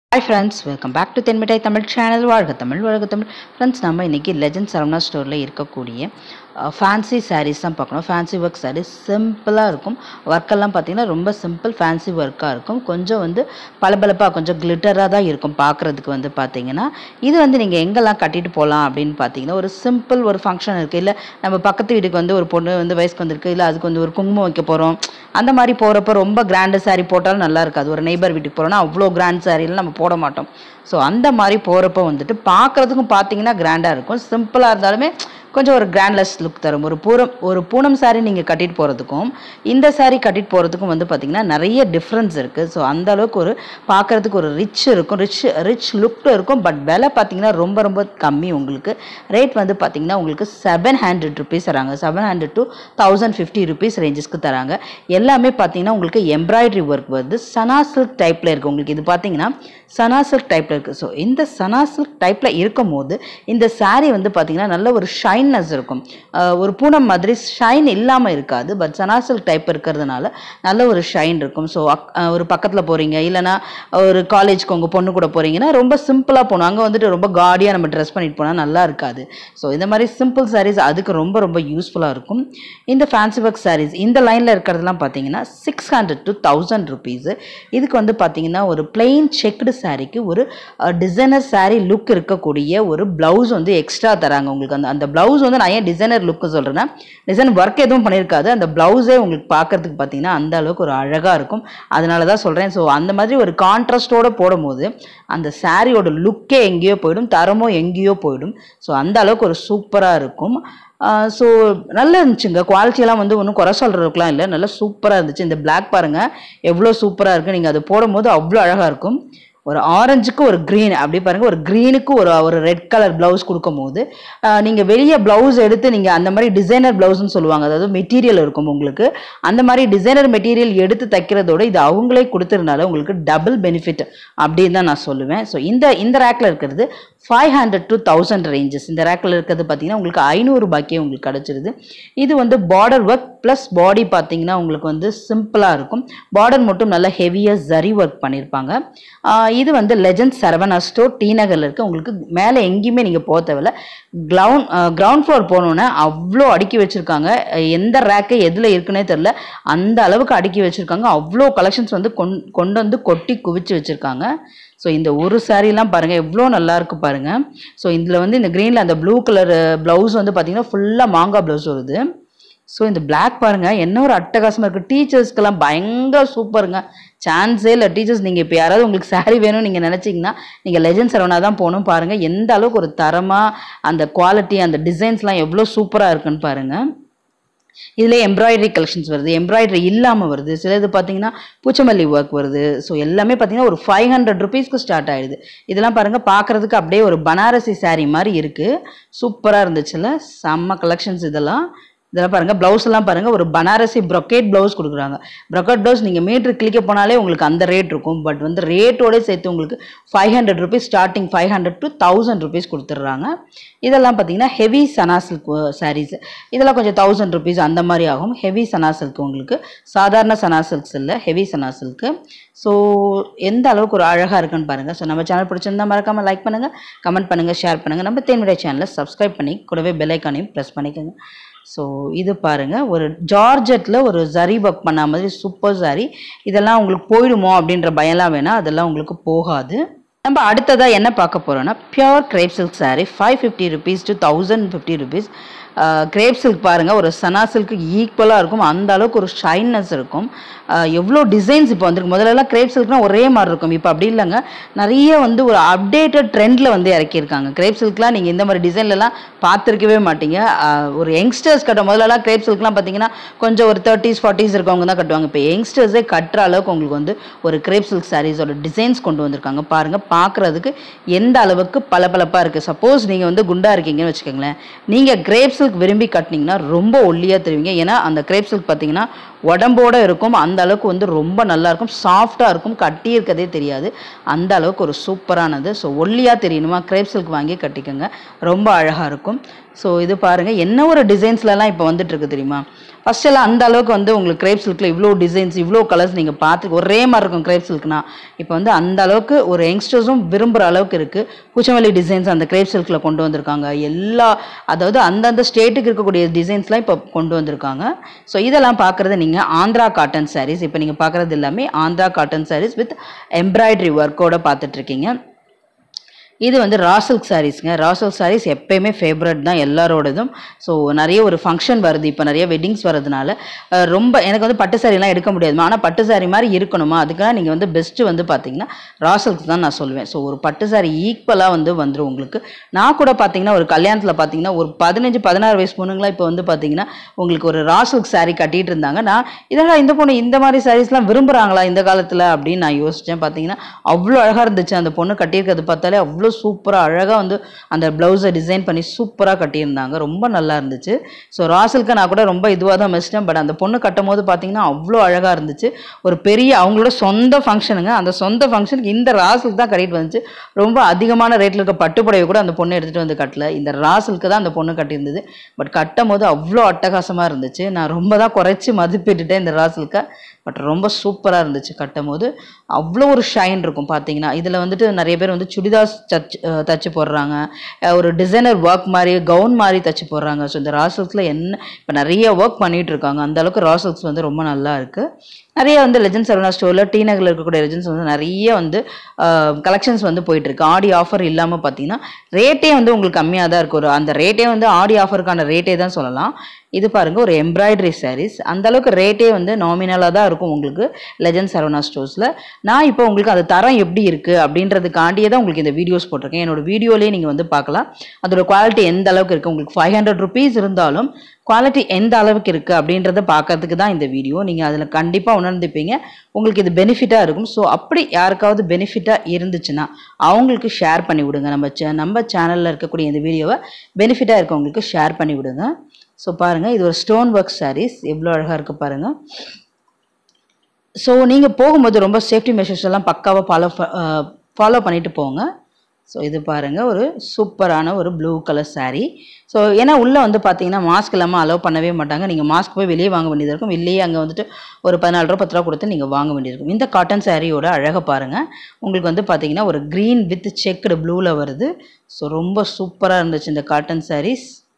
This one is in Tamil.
hi friends welcome back to Thenmittai Tamil channel வாழ்க தமிழ் வாழ்க தமிழ் ஃப்ரெண்ட்ஸ் நம்ம இன்றைக்கி லெஜண்ட் சரவணா ஸ்டோரில் இருக்கக்கூடிய ஃபேன்சி சாரீஸ் தான் பார்க்கணும் ஃபேன்சி ஒர்க் சாரீஸ் சிம்பிளாக இருக்கும் ஒர்க்கெல்லாம் பார்த்தீங்கன்னா ரொம்ப சிம்பிள் ஃபேன்சி ஒர்க்காக இருக்கும் கொஞ்சம் வந்து பளபளப்பாக கொஞ்சம் கிளிட்டராக தான் இருக்கும் பார்க்குறதுக்கு வந்து பார்த்தீங்கன்னா இது வந்து நீங்கள் எங்கெல்லாம் கட்டிட்டு போகலாம் அப்படின்னு பார்த்தீங்கன்னா ஒரு சிம்பிள் ஒரு ஃபங்க்ஷன் இருக்குது இல்லை நம்ம பக்கத்து வீட்டுக்கு வந்து ஒரு பொண்ணு வந்து வயசுக்கு வந்திருக்கு இல்லை அதுக்கு வந்து ஒரு குங்குமம் வைக்க போகிறோம் அந்த மாதிரி போகிறப்ப ரொம்ப கிராண்டு saree போட்டாலும் நல்லா இருக்காது ஒரு நெய்பர் வீட்டுக்கு போகிறோன்னா அவ்வளோ கிராண்ட் சாரீலாம் நம்ம போட மாட்டோம் ஸோ அந்த மாதிரி போகிறப்ப வந்துட்டு பார்க்குறதுக்கும் பார்த்தீங்கன்னா கிராண்டாக இருக்கும் சிம்பிளாக இருந்தாலுமே கொஞ்சம் ஒரு கிராண்ட்லெஸ் லுக் தரும் ஒரு பூரம் ஒரு பூனம் saree நீங்கள் கட்டிட்டு போகிறதுக்கும் இந்த saree கட்டிட்டு போகிறதுக்கும் வந்து பார்த்திங்கன்னா நிறைய டிஃப்ரென்ஸ் இருக்குது ஸோ அந்த அளவுக்கு ஒரு பார்க்குறதுக்கு ஒரு ரிச் இருக்கும் ரிச் ரிச் லுக்கில் இருக்கும் பட் விலை பார்த்தீங்கன்னா ரொம்ப ரொம்ப கம்மி உங்களுக்கு ரேட் வந்து பார்த்தீங்கன்னா உங்களுக்கு செவன் ஹண்ட்ரட் ருபீஸ் தராங்க seven hundred to thousand fifty rupees ரேஞ்சஸ்க்கு தராங்க எல்லாமே பார்த்தீங்கன்னா உங்களுக்கு எம்ப்ராய்டரி ஒர்க் வந்து சனா சில்க் டைப்பில் இருக்குது உங்களுக்கு இது பார்த்தீங்கன்னா சனா சில்க் டைப்பில் இருக்குது ஸோ இந்த சனா சில்க் டைப்பில் இருக்கும் போது இந்த saree வந்து பார்த்தீங்கன்னா நல்ல ஒரு ஷைன்னஸ் இருக்கும் அஹ் ஒரு பூனம் மாதிரி ஷைன் இல்லாமல் இருக்காது பட் சனா சில்க் டைப் இருக்கிறதுனால நல்ல ஒரு ஷைன் இருக்கும் ஸோ ஒரு பக்கத்தில் போகிறீங்க இல்லைனா ஒரு காலேஜ்க்கு உங்கள் பொண்ணு கூட போகிறீங்கன்னா ரொம்ப சிம்பிளாக போகணும் அங்கே வந்துட்டு ரொம்ப காடியாக நம்ம ட்ரெஸ் பண்ணிட்டு போனால் நல்லா இருக்காது ஸோ இந்த மாதிரி சிம்பிள் sarees அதுக்கு ரொம்ப ரொம்ப யூஸ்ஃபுல்லாக இருக்கும் இந்த ஃபேன்சி ஒர்க் sarees இந்த லைனில் இருக்கிறதுலாம் பார்த்தீங்கன்னா six hundred to thousand rupees இதுக்கு வந்து பார்த்தீங்கன்னா ஒரு பிளெயின் செக்குடு சாரீக்கு ஒரு டிசைனர் saree லுக் இருக்கக்கூடிய ஒரு ப்ளவுஸ் வந்து எக்ஸ்ட்ரா தராங்க உங்களுக்கு அந்த அந்த ப்ளவுஸ் வந்து நான் ஏன் டிசைனர் லுக்கு சொல்கிறேன்னா டிசைன் ஒர்க் எதுவும் பண்ணியிருக்காது அந்த ப்ளவுஸே உங்களுக்கு பார்க்கறதுக்கு பார்த்தீங்கன்னா அந்த அளவுக்கு ஒரு அழகாக இருக்கும் அதனால தான் சொல்கிறேன் ஸோ அந்த மாதிரி ஒரு கான்ட்ராஸ்டோடு போடும்போது அந்த சாரியோட லுக்கே எங்கேயோ போயிடும் தரமோ எங்கேயோ போயிடும் ஸோ அந்த அளவுக்கு ஒரு சூப்பராக இருக்கும் ஸோ நல்லா இருந்துச்சுங்க குவாலிட்டியெல்லாம் வந்து ஒன்றும் குறை சொல்கிறதுக்குலாம் இல்லை நல்லா சூப்பராக இருந்துச்சு இந்த Black பாருங்கள் எவ்வளோ சூப்பராக இருக்குது நீங்கள் அது போடும்போது அவ்வளோ அழகாக இருக்கும் ஒரு ஆரஞ்சுக்கு ஒரு க்ரீன் அப்படி பாருங்க ஒரு க்ரீனுக்கு ஒரு ஒரு ரெட் கலர் ப்ளவுஸ் கொடுக்கும்போது ஆஹ் நீங்க வெளியே ப்ளவுஸ் எடுத்து நீங்க அந்த மாதிரி டிசைனர் ப்ளவுஸ்னு சொல்லுவாங்க அதாவது மெட்டீரியல் இருக்கும் உங்களுக்கு அந்த மாதிரி டிசைனர் மெட்டீரியல் எடுத்து தைக்கிறதோட இது அவங்களே கொடுத்துருனால உங்களுக்கு டபுள் பெனிஃபிட் அப்படின்னு தான் நான் சொல்லுவேன் ஸோ இந்த இந்த ரேக்கில் இருக்கிறது five hundred to thousand ranges இந்த ரேக்கில் இருக்கிறது பார்த்தீங்கன்னா உங்களுக்கு ஐநூறு ரூபாய்க்கே உங்களுக்கு கிடச்சிருது இது வந்து பார்டர் ஒர்க் ப்ளஸ் பாடி பார்த்தீங்கன்னா உங்களுக்கு வந்து சிம்பிளாக இருக்கும் பார்டர் மட்டும் நல்லா ஹெவியாக ஜரி ஒர்க் பண்ணியிருப்பாங்க ஆஹ் இது வந்து லெஜண்ட் சரவணா ஸ்டோர் டி நகரில் இருக்கு உங்களுக்கு மேலே எங்கேயுமே நீங்கள் போக தேவையில்ல கிரவுண்ட் கிரவுண்ட் ஃப்ளோர் போனோன்னே அவ்வளோ அடுக்கி வச்சுருக்காங்க எந்த ரேக்கு எதில் இருக்குன்னே தெரில அந்த அளவுக்கு அடுக்கி வச்சுருக்காங்க அவ்வளோ கலெக்ஷன்ஸ் வந்து கொண் கொண்டு வந்து கொட்டி குவிச்சு வச்சுருக்காங்க ஸோ இந்த ஒரு சாரீலாம் பாருங்கள் எவ்வளோ நல்லா இருக்கு பாருங்கள் ஸோ இதில் வந்து இந்த க்ரீனில் அந்த ப்ளூ கலர் ப்ளவுஸ் வந்து பார்த்தீங்கன்னா ஃபுல்லாக மாங்காய் ப்ளவுஸ் வருது ஸோ இந்த Black பாருங்க என்ன ஒரு அட்டகாசமாக இருக்குது டீச்சர்ஸ்க்கெல்லாம் பயங்கர சூப்பருங்க சான்ஸே இல்லை டீச்சர்ஸ் நீங்கள் இப்போ யாராவது உங்களுக்கு saree வேணும்னு நீங்கள் நினச்சிங்கன்னா நீங்கள் லெஜண்ட் சரவணா தான் போகணும் பாருங்கள் எந்த அளவுக்கு ஒரு தரமாக அந்த குவாலிட்டி அந்த டிசைன்ஸ்லாம் எவ்வளோ சூப்பராக இருக்குன்னு பாருங்கள் இதில் எம்ப்ராய்டரி கலெக்ஷன்ஸ் வருது எம்ப்ராய்டரி இல்லாமல் வருது சிலது பார்த்தீங்கன்னா பூச்சமல்லி ஒர்க் வருது ஸோ எல்லாமே பார்த்தீங்கன்னா ஒரு ஃபைவ் ஹண்ட்ரட் ருபீஸ்க்கு ஸ்டார்ட் ஆயிடுது இதெல்லாம் பாருங்கள் பார்க்குறதுக்கு அப்படியே ஒரு பனாரசி saree மாதிரி இருக்குது சூப்பராக இருந்துச்சுல்ல செம்ம கலெக்ஷன்ஸ் இதெல்லாம் இதெல்லாம் பாருங்க ப்ளவுஸ் எல்லாம் பாருங்க ஒரு பனாரசி ப்ரொக்கேட் ப்ளவுஸ் கொடுக்குறாங்க ப்ரொக்கேட் ப்ளவுஸ் நீங்கள் மீட்டர் கிளிக்க போனாலே உங்களுக்கு அந்த ரேட் இருக்கும் பட் வந்து ரேட்டோட சேர்த்து உங்களுக்கு five hundred rupees starting five hundred to thousand rupees கொடுத்துட்றாங்க இதெல்லாம் பார்த்தீங்கன்னா ஹெவி சனா சில்க் சாரீஸ் இதெல்லாம் கொஞ்சம் தௌசண்ட் ருபீஸ் அந்த மாதிரி ஆகும் ஹெவி சனா சில்க் உங்களுக்கு சாதாரண சனா சில்க்ஸ் இல்லை ஹெவி சனா சில்க்கு ஸோ எந்த அளவுக்கு ஒரு அழகாக இருக்குன்னு பாருங்கள் ஸோ நம்ம சேனல் பிடிச்சிருந்தா மறக்காமல் லைக் பண்ணுங்கள் கமெண்ட் பண்ணுங்கள் ஷேர் பண்ணுங்கள் நம்ம தேன்விடை சேனலை சப்ஸ்கிரைப் பண்ணி கூடவே பெல் ஐக்கானையும் ப்ரெஸ் பண்ணிக்கோங்க ஸோ இது பாருங்க ஒரு ஜார்ஜெட்டில் ஒரு ஜரி ஒர்க் பண்ண மாதிரி சூப்பர் ஜரி இதெல்லாம் உங்களுக்கு போயிடுமோ அப்படின்ற பயம்லாம் வேணாம் அதெல்லாம் உங்களுக்கு போகாது நம்ம அடுத்ததாக என்ன பார்க்க போகிறோம்னா pure crepe silk saree five fifty rupees to thousand fifty rupees crepe silk பாருங்கள் ஒரு சனா சில்க்கு ஈக்குவலாக இருக்கும் அந்த அளவுக்கு ஒரு ஷைன்னஸ் இருக்கும் ஆஹ் எவ்வளோ டிசைன்ஸ் இப்போ வந்திருக்கு முதல்லலாம் கிரேப் சில்க்னா ஒரே மாதிரி இருக்கும் இப்போ அப்படி இல்லைங்க நிறைய வந்து ஒரு அப்டேட்டட் ட்ரெண்டில் வந்து இறக்கியிருக்காங்க கிரேப் சில்க்லாம் நீங்கள் இந்த மாதிரி டிசைன்லலாம் பார்த்துருக்கவே மாட்டீங்க ஆஹ் ஒரு யங்ஸ்டர்ஸ் கட்ட முதல்லலாம் கிரேப் சில்க்லாம் பார்த்தீங்கன்னா கொஞ்சம் ஒரு தேர்ட்டிஸ் ஃபார்ட்டிஸ் இருக்கவங்க தான் கட்டுவாங்க இப்போ யங்ஸ்டர்ஸே கட்டுற அளவுக்கு உங்களுக்கு வந்து ஒரு கிரேப் சில்க் சாரீஸோட டிசைன்ஸ் கொண்டு வந்திருக்காங்க பாருங்கள் பார்க்குறதுக்கு எந்த அளவுக்கு பளபளப்பாக இருக்குது சப்போஸ் நீங்கள் வந்து குண்டா இருக்கீங்கன்னு வச்சுக்கோங்களேன் நீங்கள் கிரேப் சில்க் விரும்பி கட்டினீங்கன்னா ரொம்ப ஒல்லியாக தெரிவிங்க ஏன்னா அந்த கிரேப் சில்க் பார்த்தீங்கன்னா உடம்போட இருக்கும் அந்த அளவுக்கு வந்து ரொம்ப நல்லா இருக்கும் சாஃப்டாக இருக்கும் கட்டி இருக்கதே தெரியாது அந்த அளவுக்கு ஒரு சூப்பரானது ஸோ ஒல்லியாக தெரியணுமா கிரேப் சில்க் வாங்கி கட்டிக்கோங்க ரொம்ப அழகாக இருக்கும் ஸோ இது பாருங்கள் என்ன ஒரு டிசைன்ஸ்லலாம் இப்போ வந்துட்டு இருக்கு தெரியுமா ஃபர்ஸ்ட் எல்லாம் அந்த அளவுக்கு வந்து உங்களுக்கு கிரேப் சில்கில் இவ்வளோ டிசைன்ஸ் இவ்வளோ கலர்ஸ் நீங்கள் பார்த்து ஒரே மாதிரி இருக்கும் கிரேப் சில்க்னா இப்போ வந்து அந்த அளவுக்கு ஒரு யங்ஸ்டர்ஸும் விரும்புகிற அளவுக்கு இருக்குது பூச்சமல்லி டிசைன்ஸ் அந்த கிரேப் சில்கில் கொண்டு வந்திருக்காங்க எல்லா அதாவது அந்தந்த ஸ்டேட்டுக்கு இருக்கக்கூடிய டிசைன்ஸ்லாம் இப்போ கொண்டு வந்திருக்காங்க ஸோ இதெல்லாம் பார்க்குறது நீங்கள் ஆந்திரா காட்டன் சாரீஸ் இப்போ நீங்கள் பார்க்குறது எல்லாமே Andhra cotton sarees with embroidery ஒர்க்கோட பார்த்துட்ருக்கீங்க இது வந்து ராசல்க் சாரீஸ்ங்க ராசல் சாரீஸ் எப்பயுமே ஃபேவரட் தான் எல்லாரோடதும் ஸோ நிறைய ஒரு ஃபங்க்ஷன் வருது இப்போ நிறைய வெட்டிங்ஸ் வரதுனால அஹ், ரொம்ப எனக்கு வந்து பட்டு சாரீலாம் எடுக்க முடியாதுமா ஆனால் பட்டு சாரீ மாதிரி இருக்கணுமா அதுக்காக நீங்கள் வந்து பெஸ்ட்டு வந்து பார்த்தீங்கன்னா ராசல்ஸ் தான் நான் சொல்லுவேன் ஸோ ஒரு பட்டு சாரீ ஈக்குவலாக வந்து வந்துடும் உங்களுக்கு நான் கூட பார்த்தீங்கன்னா ஒரு கல்யாணத்தில் பார்த்தீங்கன்னா ஒரு பதினஞ்சு பதினாறு வயசு பொண்ணுங்களாம் இப்போ வந்து பார்த்தீங்கன்னா உங்களுக்கு ஒரு ராசல்க் saree கட்டிட்டு இருந்தாங்க நான் இதெல்லாம் இந்த பொண்ணு இந்த மாதிரி சாரீஸ்லாம் விரும்புகிறாங்களா இந்த காலத்தில் அப்படின்னு நான் யோசித்தேன் பார்த்தீங்கன்னா அவ்வளோ அழகாக இருந்துச்சு அந்த பொண்ணு கட்டியிருக்கிறது பார்த்தாலே அவ்வளோ சூப்பராக அழகாக வந்து அந்த ப்ளவுஸை டிசைன் பண்ணி சூப்பராக கட்டியிருந்தாங்க ரொம்ப நல்லா இருந்துச்சு ஸோ ராசலுக்கு நான் கூட ரொம்ப இதுவாக தான் மிச்சிட்டேன் பட் அந்த பொண்ணு கட்டும் போது பார்த்தீங்கன்னா அவ்வளோ அழகாக இருந்துச்சு ஒரு பெரிய அவங்களோட சொந்த ஃபங்க்ஷனுங்க அந்த சொந்த ஃபங்க்ஷனுக்கு இந்த ராசலுக்கு தான் கட்டிட்டு வந்துச்சு ரொம்ப அதிகமான ரேட்டில் இருக்க பட்டுப்புடவை கூட அந்த பொண்ணு எடுத்துகிட்டு வந்து கட்டல இந்த ராசலுக்கு தான் அந்த பொண்ணு கட்டியிருந்தது பட் கட்டும் போது அவ்வளோ அட்டகாசமாக இருந்துச்சு நான் ரொம்ப தான் குறைச்சி மதிப்பிட்டுட்டேன் இந்த ராசலுக்கை பட் ரொம்ப சூப்பராக இருந்துச்சு கட்டும் போது அவ்வளோ ஒரு ஷைன் இருக்கும் பார்த்தீங்கன்னா இதில் வந்துட்டு நிறைய பேர் வந்து சுடிதாஸ் தச்சு அஹ் தச்சு போடுறாங்க அஹ் ஒரு டிசைனர் ஒர்க் மாதிரி கவுன் மாதிரி தச்சு போடுறாங்க ஸோ இந்த ராசல்ஸில் என்ன இப்போ நிறைய ஒர்க் பண்ணிட்டு இருக்காங்க அந்த அளவுக்கு ராசல்ஸ் வந்து ரொம்ப நல்லா இருக்கு நிறைய வந்து லெஜண்ட் சரவணா ஸ்டோரில் டி நகரில் இருக்கக்கூடிய லெஜண்ட்ஸ் வந்து நிறைய வந்து கலெக்ஷன்ஸ் வந்து போயிட்டு இருக்கு ஆடி ஆஃபர் இல்லாமல் பார்த்தீங்கன்னா ரேட்டே வந்து உங்களுக்கு கம்மியாக தான் இருக்கும் ஒரு அந்த ரேட்டே வந்து ஆடி ஆஃபருக்கான ரேட்டே தான் சொல்லலாம் இது பாருங்க ஒரு எம்ப்ராய்டரி சாரீஸ் அந்த அளவுக்கு ரேட்டே வந்து நாமினலாக தான் இருக்கும் உங்களுக்கு லெஜண்ட் சரவணா ஸ்டோர்ஸில் நான் இப்போ உங்களுக்கு அது தரம் எப்படி இருக்குது அப்படின்றதுக்காண்டியே தான் உங்களுக்கு இந்த வீடியோஸ் போட்டிருக்கேன் என்னோட வீடியோலேயே நீங்கள் வந்து பார்க்கலாம் அதோட குவாலிட்டி எந்த அளவுக்கு இருக்குது உங்களுக்கு ஃபைவ் ஹண்ட்ரட் ருபீஸ் இருந்தாலும் குவாலிட்டி எந்த அளவுக்கு இருக்குது அப்படின்றத பார்க்கறதுக்கு தான் இந்த வீடியோ நீங்கள் அதில் கண்டிப்பாக உணர்ந்துப்பீங்க உங்களுக்கு இது பெனிஃபிட்டாக இருக்கும் ஸோ அப்படி யாருக்காவது பெனிஃபிட்டாக இருந்துச்சுன்னா அவங்களுக்கு ஷேர் பண்ணி விடுங்க நம்ம சே நம்ம சேனலில் இருக்கக்கூடிய இந்த வீடியோவை பெனிஃபிட்டாக இருக்கவங்களுக்கு ஷேர் பண்ணி விடுங்க ஸோ பாருங்கள் இது ஒரு ஸ்டோன் ஒர்க் சாரீஸ் எவ்வளோ அழகாக இருக்குது பாருங்கள் ஸோ நீங்கள் போகும்போது ரொம்ப சேஃப்டி மெஷர்ஸ் எல்லாம் பக்காவாக ஃபாலோ ஃபாலோ பண்ணிட்டு போங்க ஸோ இது பாருங்கள் ஒரு சூப்பரான ஒரு ப்ளூ கலர் saree ஸோ ஏன்னா உள்ளே வந்து பார்த்தீங்கன்னா மாஸ்க் இல்லாமல் அலோவ் பண்ணவே மாட்டாங்க நீங்கள் மாஸ்க் போய் வெளியே வாங்க வேண்டியது இருக்கும் இல்லையே அங்கே வந்துட்டு ஒரு பதினாலு ரூபா பத்து ரூபா கொடுத்து நீங்கள் வாங்க வேண்டியது இருக்கும் இந்த காட்டன் சாரியோட அழகை பாருங்கள் உங்களுக்கு வந்து பார்த்தீங்கன்னா ஒரு க்ரீன் வித் செக்குடு ப்ளூவில் வருது ஸோ ரொம்ப சூப்பராக இருந்துச்சு இந்த காட்டன் sarees